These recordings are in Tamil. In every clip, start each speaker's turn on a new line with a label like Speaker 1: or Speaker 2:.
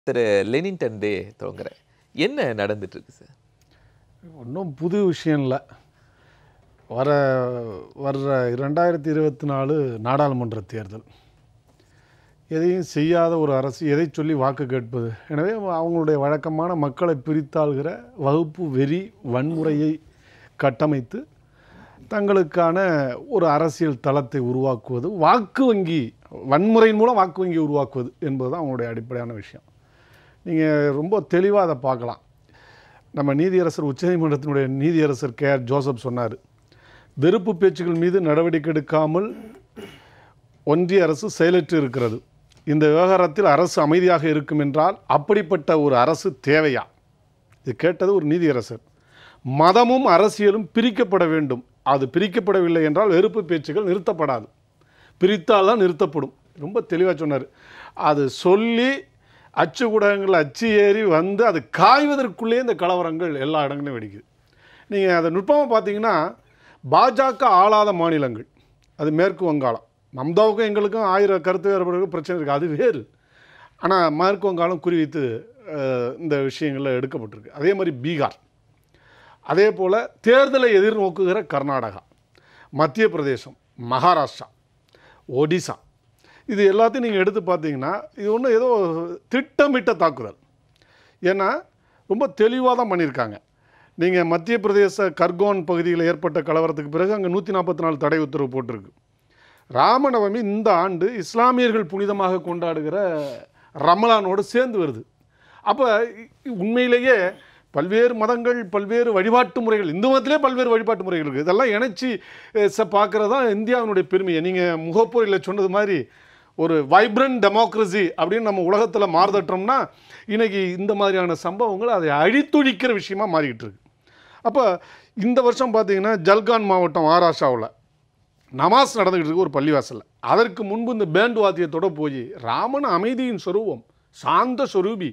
Speaker 1: திரு லெனின்டன் டே துவங்குறேன் என்ன நடந்துட்டு இருக்கு சார்
Speaker 2: ஒன்றும் புது விஷயம் இல்லை வர வர்ற ரெண்டாயிரத்தி இருபத்தி நாலு நாடாளுமன்ற தேர்தல் எதையும் செய்யாத ஒரு அரசு எதை சொல்லி வாக்கு கேட்பது எனவே அவங்களுடைய வழக்கமான மக்களை பிரித்தாள்கிற வகுப்பு வெறி வன்முறையை கட்டமைத்து தங்களுக்கான ஒரு அரசியல் தளத்தை உருவாக்குவது வாக்கு வங்கி வன்முறையின் மூலம் வாக்கு வங்கி உருவாக்குவது என்பது தான் அவங்களுடைய அடிப்படையான விஷயம் நீங்கள் ரொம்ப தெளிவாக அதை பார்க்கலாம் நம்ம நீதியரசர் உச்சநீதிமன்றத்தினுடைய நீதியரசர் கே ஆர் ஜோசப் சொன்னார் வெறுப்பு பேச்சுகள் மீது நடவடிக்கை எடுக்காமல் ஒன்றிய அரசு செயலற்று இருக்கிறது இந்த விவகாரத்தில் அரசு அமைதியாக இருக்கும் என்றால் அப்படிப்பட்ட ஒரு அரசு தேவையா இது கேட்டது ஒரு நீதியரசர் மதமும் அரசியலும் பிரிக்கப்பட வேண்டும் அது பிரிக்கப்படவில்லை என்றால் வெறுப்பு பேச்சுகள் நிறுத்தப்படாது பிரித்தால் தான் நிறுத்தப்படும் ரொம்ப தெளிவாக சொன்னார் அது சொல்லி அச்சு ஊடகங்கள் அச்சு ஏறி வந்து அது காய்வதற்குள்ளே இந்த கலவரங்கள் எல்லா இடங்களையும் வெடிக்குது நீங்கள் அதை நுட்பமாக பார்த்தீங்கன்னா பாஜக ஆளாத மாநிலங்கள் அது மேற்கு வங்காளம் மம்தாவுக்கும் எங்களுக்கும் ஆயிரம் கருத்து வேறுபாடுகள் பிரச்சனை இருக்குது அது வேறு ஆனால் மேற்கு வங்காளம் குறிவைத்து அஹ், இந்த விஷயங்களில் எடுக்கப்பட்டிருக்கு அதே மாதிரி பீகார் அதே போல் தேர்தலை எதிர்நோக்குகிற கர்நாடகா மத்திய பிரதேசம் மகாராஷ்டிரா ஒடிசா இது எல்லாத்தையும் நீங்கள் எடுத்து பார்த்தீங்கன்னா இது ஒன்றும் ஏதோ திட்டமிட்ட தாக்குதல் ஏன்னா ரொம்ப தெளிவாக தான் பண்ணியிருக்காங்க நீங்கள் மத்திய பிரதேச கர்கோன் பகுதியில் ஏற்பட்ட கலவரத்துக்கு பிறகு அங்கே நூற்றி நாற்பத்தி நாலு தடை உத்தரவு போட்டிருக்கு ராமநவமி இந்த ஆண்டு இஸ்லாமியர்கள் புனிதமாக கொண்டாடுகிற ரமலானோடு சேர்ந்து வருது அப்போ உண்மையிலேயே பல்வேறு மதங்கள் பல்வேறு வழிபாட்டு முறைகள் இந்து மதத்திலே பல்வேறு வழிபாட்டு முறைகள் இருக்குது இதெல்லாம் இணைச்சி பார்க்குறது தான் இந்தியாவினுடைய பெருமையை நீங்கள் முகப்போரில் சொன்னது மாதிரி ஒரு வைப்ரண்ட் டெமோக்ரஸி அப்படின்னு நம்ம உலகத்தில் மாறுதட்டோம்னா இன்னைக்கு இந்த மாதிரியான சம்பவங்கள் அதை அழித்தொழிக்கிற விஷயமா மாறிக்கிட்டு இருக்கு அப்போ இந்த வருஷம் பார்த்தீங்கன்னா ஜல்கான் மாவட்டம் மகாராஷ்டிராவில் நமாஸ் நடந்துக்கிட்டு இருக்கு ஒரு பள்ளிவாசலில் அதற்கு முன்பு இந்த பேண்ட் வாத்தியத்தோட போய் ராமன் அமைதியின் சொரூபம் சாந்த சொரூபி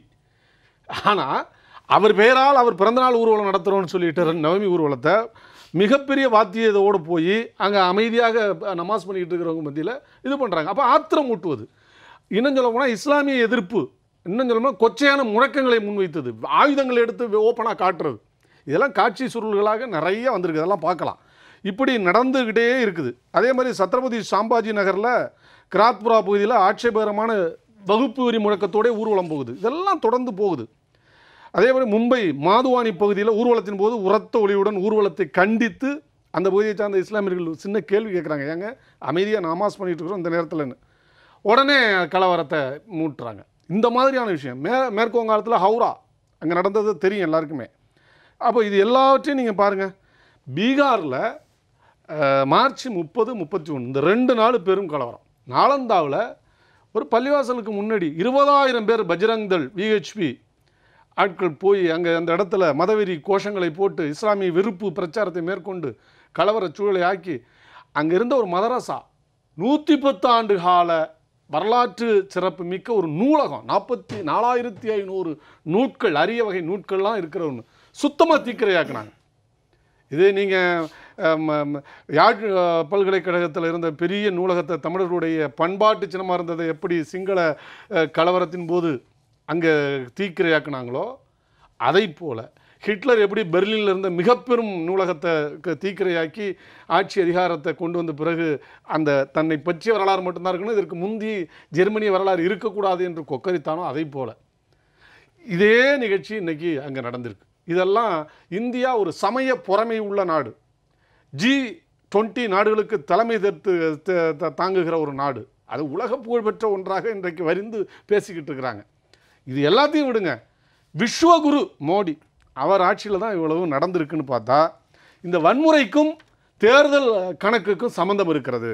Speaker 2: ஆனால் அவர் பெயரால் அவர் பிறந்தநாள் ஊர்வலம் நடத்துகிறோன்னு சொல்லிட்டு ரெண்டு நவமி ஊர்வலத்தை மிகப்பெரிய வாத்தியத்தோடு போய் அங்கே அமைதியாக நமாஸ் பண்ணிக்கிட்டு இருக்கிறவங்க மத்தியில் இது பண்ணுறாங்க அப்போ ஆத்திரம் ஊட்டுவது இன்னும் சொல்ல போனால் இஸ்லாமிய எதிர்ப்பு இன்னும் சொல்ல போனால் கொச்சையான முழக்கங்களை முன்வைத்தது ஆயுதங்களை எடுத்து ஓப்பனாக காட்டுறது இதெல்லாம் காட்சி சுருள்களாக நிறைய வந்திருக்கு இதெல்லாம் பார்க்கலாம் இப்படி நடந்துக்கிட்டே இருக்குது அதே மாதிரி சத்ரபதி சாம்பாஜி நகரில் கிராத்புரா பகுதியில் ஆட்சேபகரமான வகுப்பு வரி முழக்கத்தோடே ஊர்வலம் போகுது இதெல்லாம் தொடர்ந்து போகுது அதே மாதிரி மும்பை மாதுவானி பகுதியில் ஊர்வலத்தின் போது உரத்த ஒளியுடன் ஊர்வலத்தை கண்டித்து அந்த பகுதியை சார்ந்த இஸ்லாமியர்கள் சின்ன கேள்வி கேட்குறாங்க ஏங்க அமைதியாக நாமாஸ் பண்ணிட்டு இருக்கிறோம் இந்த நேரத்தில்னு உடனே கலவரத்தை மூட்டுறாங்க இந்த மாதிரியான விஷயம் மே மேற்கு வங்காளத்தில் ஹவுரா அங்கே நடந்தது தெரியும் எல்லாருக்குமே அப்போ இது எல்லாவற்றையும் நீங்கள் பாருங்கள் பீகாரில் அஹ், மார்ச் முப்பது முப்பத்தி ஒன்று இந்த ரெண்டு நாள் பெரும் கலவரம் நாலந்தாவில் ஒரு பள்ளிவாசலுக்கு முன்னாடி இருபதாயிரம் பேர் பஜ்ரங் தள் விஹெச்பி ஆட்கள் போய் அங்கே அந்த இடத்துல மதவெறி கோஷங்களை போட்டு இஸ்லாமிய வெறுப்பு பிரச்சாரத்தை மேற்கொண்டு கலவர சூழலை ஆக்கி அங்கே இருந்த ஒரு மதரசா நூற்றி பத்து ஆண்டு கால வரலாற்று சிறப்பு மிக்க ஒரு நூலகம் நாற்பத்தி நாலாயிரத்தி ஐநூறு நூட்கள் அரிய வகை நூட்கள்லாம் இருக்கிற ஒன்று சுத்தமாக தீக்கிரையாக்குனாங்க இது நீங்கள் யாழ் அஹ், பல்கலைக்கழகத்தில் இருந்த பெரிய நூலகத்தை தமிழர்களுடைய பண்பாட்டு சின்னமாக இருந்ததை எப்படி சிங்கள அஹ், கலவரத்தின் போது அங்கே தீக்கிரையாக்குனாங்களோ அதை போல ஹிட்லர் எப்படி பெர்லினில் இருந்த மிகப்பெரும் நூலகத்தை க- தீக்கிரையாக்கி ஆட்சி அதிகாரத்தை கொண்டு வந்த பிறகு அந்த தன்னை பற்றிய வரலாறு மட்டும்தான் இருக்கணும் இதற்கு முந்தி ஜெர்மனிய வரலாறு இருக்கக்கூடாது என்று கொக்கரித்தானோ அதை போல இதே நிகழ்ச்சி இன்னைக்கு அங்கே நடந்திருக்கு இதெல்லாம் இந்தியா ஒரு சமய பொறாமை உள்ள நாடு ஜி டுவெண்ட்டி நாடுகளுக்கு தலைமை தத்து த- த- தாங்குகிற ஒரு நாடு அது உலக புகழ்பெற்ற ஒன்றாக இன்றைக்கு வரிந்து பேசிக்கிட்டு இருக்கிறாங்க இது எல்லாத்தையும் விடுங்க விஸ்வகுரு மோடி அவர் ஆட்சியில் தான் இவ்வளவு நடந்திருக்குன்னு பார்த்தா இந்த வன்முறைக்கும் தேர்தல் கணக்குக்கும் சம்மந்தம் இருக்கிறது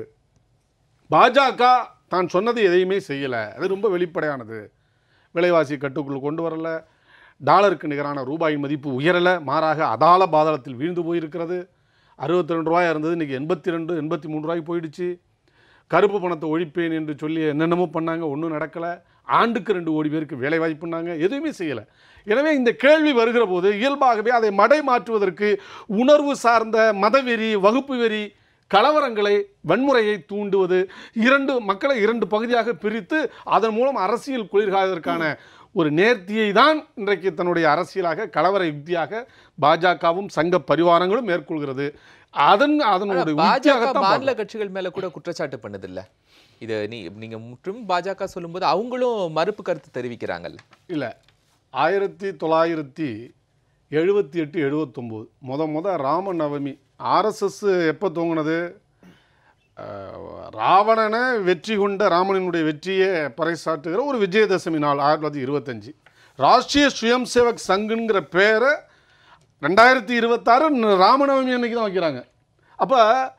Speaker 2: பாஜக தான் சொன்னது எதையுமே செய்யலை அது ரொம்ப வெளிப்படையானது விலைவாசி கட்டுக்குள் கொண்டு வரல டாலருக்கு நிகரான ரூபாயின் மதிப்பு உயரலை மாறாக அதால பாதாளத்தில் வீழ்ந்து போயிருக்கிறது அறுபத்தி ரெண்டு ரூபாயா இருந்தது இன்றைக்கி எண்பத்தி ரெண்டு எண்பத்தி மூணு ரூபாய்க்கு போயிடுச்சு கருப்பு பணத்தை ஒழிப்பேன் என்று சொல்லி என்னென்னமோ பண்ணாங்க ஒன்றும் நடக்கலை ஆண்டுக்கு ரெண்டு கோடி பேருக்கு வேலை வாய்ப்புனாங்க எதுவுமே செய்யலை எனவே இந்த கேள்வி வருகிற போது இயல்பாகவே அதை மடை மாற்றுவதற்கு உணர்வு சார்ந்த மதவெறி வகுப்பு வெறி கலவரங்களை வன்முறையை தூண்டுவது இரண்டு மக்களை இரண்டு பகுதியாக பிரித்து அதன் மூலம் அரசியல் குளிர்காவதற்கான ஒரு நேர்த்தியை தான் இன்றைக்கு தன்னுடைய அரசியலாக கலவர யுக்தியாக பாஜகவும் சங்க பரிவாரங்களும் மேற்கொள்கிறது அதன் அதனுடைய
Speaker 1: பாஜக
Speaker 2: உத்தியாகத்தான்
Speaker 1: மாநில கட்சிகள் மேல கூட குற்றச்சாட்டு பண்ணுது இல்ல இது நீ நீங்க முற்றும் பாஜக சொல்லும்போது அவங்களும் மறுப்பு கருத்து தெரிவிக்கிறாங்கல்ல
Speaker 2: இல்லை ஆயிரத்தி தொள்ளாயிரத்தி எழுபத்தி எட்டு எழுபத்தொம்போது முத முத ராமநவமி ஆர்எஸ்எஸ் எப்போ துவங்கினது அஹ், ராவணனை வெற்றி கொண்ட ராமனினுடைய வெற்றியை பறைசாற்றுகிற ஒரு விஜயதசமி நாள் ஆயிரத்தி தொள்ளாயிரத்தி இருபத்தஞ்சி ராஷ்ட்ரிய சுயம் சேவக் சங்குங்கிற பேரை ரெண்டாயிரத்தி இருபத்தாறு ராமநவமி அன்னைக்கு தான் வைக்கிறாங்க அப்போ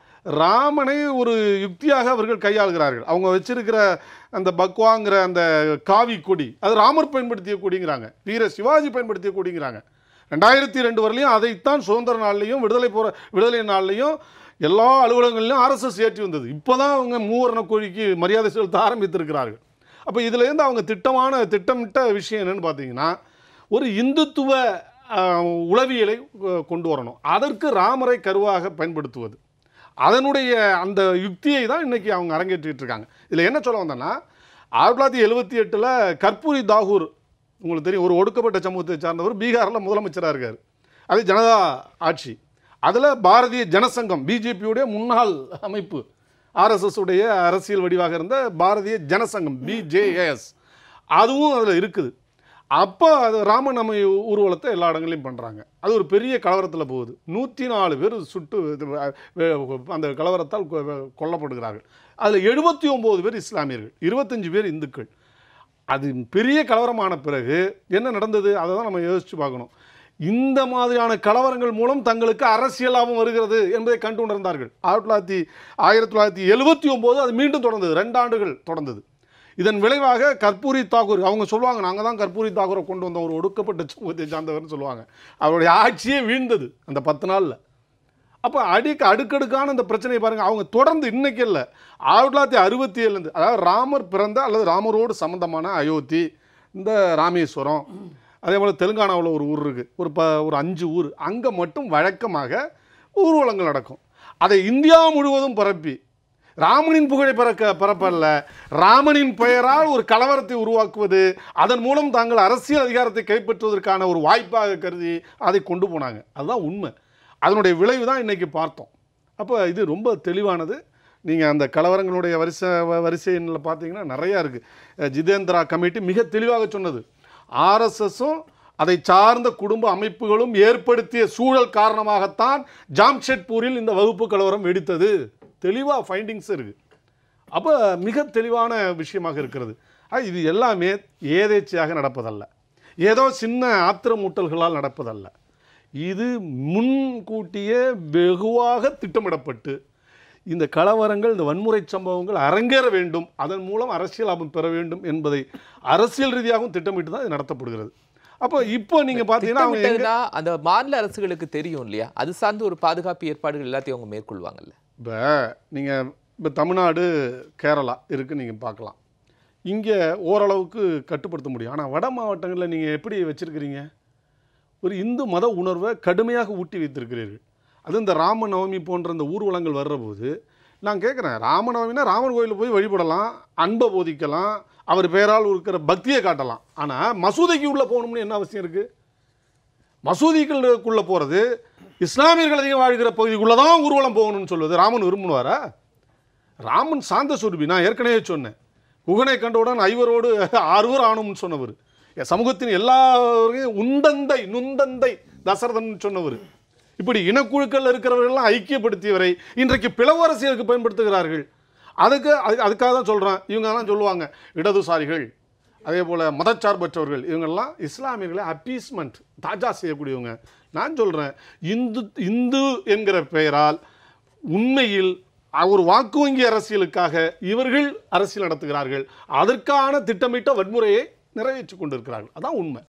Speaker 2: ராமனை ஒரு யுக்தியாக அவர்கள் கையாளுகிறார்கள் அவங்க வச்சிருக்கிற அந்த பக்வாங்கிற அந்த காவி கொடி அது ராமர் பயன்படுத்திய கொடிங்கிறாங்க வீர சிவாஜி பயன்படுத்திய கொடிங்கிறாங்க ரெண்டாயிரத்தி ரெண்டு வரலையும் அதைத்தான் சுதந்திர நாள்லையும் விடுதலை போகிற விடுதலை நாள்லையும் எல்லா அலுவலகங்களிலும் ஆர்எஸ்எஸ் ஏற்றி வந்தது இப்போ தான் அவங்க மூவர்ண கோழிக்கு மரியாதை செலுத்த ஆரம்பித்திருக்கிறார்கள் அப்போ இதுலேருந்து அவங்க திட்டமான திட்டமிட்ட விஷயம் என்னன்னு பார்த்தீங்கன்னா ஒரு இந்துத்துவ ஆஹ், உளவியலை கொ- கொண்டு வரணும் அதற்கு ராமரை கருவாக பயன்படுத்துவது அதனுடைய அந்த யுக்தியை தான் இன்னைக்கு அவங்க அரங்கேற்றிட்டு இருக்காங்க இதில் என்ன சொல்ல வந்தேன்னா ஆயிரத்தி தொள்ளாயிரத்தி எழுபத்தி எட்டில் கற்பூரி தாகூர் உங்களுக்கு தெரியும் ஒரு ஒடுக்கப்பட்ட சமூகத்தை சார்ந்தவர் பீகாரில் முதலமைச்சராக இருக்கார் அது ஜனதா ஆட்சி அதில் பாரதிய ஜனசங்கம் பிஜேபியுடைய முன்னாள் அமைப்பு ஆர்எஸ்எஸ் உடைய அரசியல் வடிவாக இருந்த பாரதிய ஜனசங்கம் பிஜேஎஸ் அதுவும் அதில் இருக்குது அப்போ அது ராமநவமி ஊர்வலத்தை எல்லா இடங்களையும் பண்ணுறாங்க அது ஒரு பெரிய கலவரத்தில் போகுது நூற்றி நாலு பேர் சுட்டு இது, அஹ், வே- அந்த கலவரத்தால் கொ- கொல்லப்படுகிறார்கள் அதில் எழுபத்தி ஒம்பது பேர் இஸ்லாமியர்கள் இருபத்தஞ்சு பேர் இந்துக்கள் அது பெரிய கலவரமான பிறகு என்ன நடந்தது அதை தான் நம்ம யோசிச்சு பார்க்கணும் இந்த மாதிரியான கலவரங்கள் மூலம் தங்களுக்கு அரசியல் லாபம் வருகிறது என்பதை கண்டு உணர்ந்தார்கள் ஆயிரத்தி தொள்ளாயிரத்தி ஆயிரத்தி தொள்ளாயிரத்தி எழுபத்தி ஒம்போது அது மீண்டும் தொடர்ந்தது ரெண்டு ஆண்டுகள் தொடர்ந்தது இதன் விளைவாக கற்பூரி தாக்கூர் அவங்க சொல்லுவாங்க நாங்கள் தான் கற்பூரி தாக்கூரை கொண்டு வந்த ஒரு ஒடுக்கப்பட்ட சமூகத்தை சார்ந்தவர்னு சொல்லுவாங்க அவருடைய ஆட்சியே வீழ்ந்தது அந்த பத்து நாளில் அப்போ அடிக்க அடுக்கடுக்கான இந்த பிரச்சனையை பாருங்கள் அவங்க தொடர்ந்து இன்னைக்கு இல்லை ஆயிரத்தி தொள்ளாயிரத்தி அறுபத்தி ஏழுலேருந்து அதாவது ராமர் பிறந்த அல்லது ராமரோடு சம்பந்தமான அயோத்தி இந்த ராமேஸ்வரம் அதே போல் தெலுங்கானாவில் ஒரு ஊர் இருக்குது ஒரு ப ஒரு அஞ்சு ஊர் அங்கே மட்டும் வழக்கமாக ஊர்வலங்கள் நடக்கும் அதை இந்தியா முழுவதும் பரப்பி ராமனின் புகழை பறக்க பரப்பல்ல ராமனின் பெயரால் ஒரு கலவரத்தை உருவாக்குவது அதன் மூலம் தாங்கள் அரசியல் அதிகாரத்தை கைப்பற்றுவதற்கான ஒரு வாய்ப்பாக கருதி அதை கொண்டு போனாங்க அதுதான் உண்மை அதனுடைய விளைவு தான் இன்றைக்கி பார்த்தோம் அப்போ இது ரொம்ப தெளிவானது நீங்கள் அந்த கலவரங்களுடைய வரிசை வ- வரிசையில் பார்த்தீங்கன்னா நிறையா இருக்குது ஜிதேந்திரா கமிட்டி மிக தெளிவாக சொன்னது ஆர்எஸ்எஸும் அதை சார்ந்த குடும்ப அமைப்புகளும் ஏற்படுத்திய சூழல் காரணமாகத்தான் ஜாம்ஷெட்பூரில் இந்த வகுப்பு கலவரம் வெடித்தது தெளிவாக ஃபைண்டிங்ஸ் இருக்குது அப்போ மிக தெளிவான விஷயமாக இருக்கிறது ஆக இது எல்லாமே ஏதேச்சையாக நடப்பதல்ல ஏதோ சின்ன ஆத்திரமூட்டல்களால் நடப்பதல்ல இது முன்கூட்டியே வெகுவாக திட்டமிடப்பட்டு இந்த கலவரங்கள் இந்த வன்முறை சம்பவங்கள் அரங்கேற வேண்டும் அதன் மூலம் அரசியல் லாபம் பெற வேண்டும் என்பதை அரசியல் ரீதியாகவும் திட்டமிட்டு தான் இது நடத்தப்படுகிறது அப்போ இப்போ நீங்கள் பார்த்தீங்கன்னா அவங்க எங்க-
Speaker 1: திட்டமிட்டதுன்னா அந்த மாநில அரசுகளுக்கு தெரியும் இல்லையா அது சார்ந்து ஒரு பாதுகாப்பு ஏற்பாடுகள் எல்லாத்தையும் அவங்க மேற்கொள்வாங்கல்ல
Speaker 2: இப்போ நீங்கள் இப்போ தமிழ்நாடு கேரளா இருக்குது நீங்கள் பார்க்கலாம் இங்கே ஓரளவுக்கு கட்டுப்படுத்த முடியும் ஆனால் வட மாவட்டங்களில் நீங்கள் எப்படி வச்சுருக்கிறீங்க ஒரு இந்து மத உணர்வை கடுமையாக ஊட்டி வைத்திருக்கிறீர்கள் அது இந்த ராம நவமி போன்ற இந்த ஊர்வலங்கள் வர்ற போது நான் கேட்குறேன் ராமநவமினா ராமர் கோயிலில் போய் வழிபடலாம் அன்பை போதிக்கலாம் அவர் பெயரால் இருக்கிற பக்தியை காட்டலாம் ஆனால் மசூதிக்கு உள்ளே போகணும்னு என்ன அவசியம் இருக்குது மசூதிகளுக்குள்ளே போகிறது இஸ்லாமியர்கள் அதிகம் வாழ்கிற பகுதிக்குள்ளே தான் ஊர்வலம் போகணும்னு சொல்லுவது ராமன் விரும்புவாரா ராமன் சாந்த சுரபி நான் ஏற்கனவே சொன்னேன் குகனை கண்டவுடன் ஐவரோடு ஆறுவர் ஆணும்னு சொன்னவர் என் சமூகத்தின் எல்லாரையும் உண்டந்தை நுந்தந்தை தசரதன் சொன்னவர் இப்படி இனக்குழுக்கள் இருக்கிறவர்கள்லாம் ஐக்கியப்படுத்தியவரை இன்றைக்கு பிளவு அரசியலுக்கு பயன்படுத்துகிறார்கள் அதுக்கு அது அதுக்காக தான் சொல்கிறேன் இவங்க தான் சொல்லுவாங்க இடதுசாரிகள் அதே போல் மதச்சார்பற்றவர்கள் இவங்கெல்லாம் இஸ்லாமியர்களை அப்பீஸ்மெண்ட் தாஜா செய்யக்கூடியவங்க நான் சொல்கிறேன் இந்து இந்து என்கிற பெயரால் உண்மையில் ஒரு வாக்கு வங்கி அரசியலுக்காக இவர்கள் அரசியல் நடத்துகிறார்கள் அதற்கான திட்டமிட்ட வன்முறையை நிறைவேற்றி கொண்டிருக்கிறார்கள் அதான் உண்மை